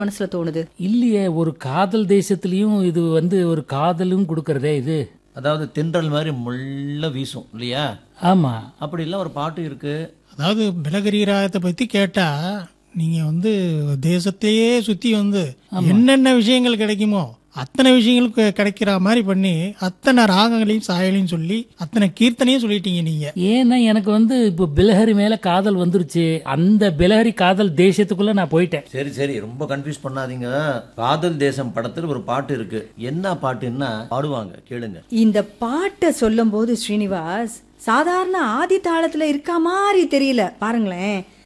மனசுல தோணுது இல்லையே ஒரு காதல் தேசத்துலயும் இது வந்து ஒரு காதலும் கொடுக்கறதே இது அதாவது தென்றல் மாதிரி முள்ள வீசும் இல்லையா ஆமா அப்படிலாம் ஒரு பாட்டு இருக்கு அதாவது மிளகரீராயத்தை பற்றி கேட்டால் நீங்கள் வந்து தேசத்தையே சுற்றி வந்து என்னென்ன விஷயங்கள் கிடைக்குமோ அத்தனை விஷயங்கள் கி- கிடைக்கிற மாதிரி பண்ணி அத்தனை ராகங்களையும் சாயலையும் சொல்லி அத்தனை கீர்த்தனையும் சொல்லிட்டீங்க நீங்கள் ஏன்னா எனக்கு வந்து இப்போ பிலஹரி மேல காதல் வந்துருச்சு அந்த பிலஹரி காதல் தேசத்துக்குள்ள நான் போயிட்டேன் சரி சரி ரொம்ப கன்ஃபியூஸ் பண்ணாதீங்க காதல் தேசம் படத்தில் ஒரு பாட்டு இருக்கு என்ன பாட்டுன்னா பாடுவாங்க கேளுங்க இந்த பாட்டை சொல்லும் போது ஸ்ரீனிவாஸ் சாதாரண ஆதி தாளத்துல இருக்க மாதிரி தெரியல பாருங்களேன்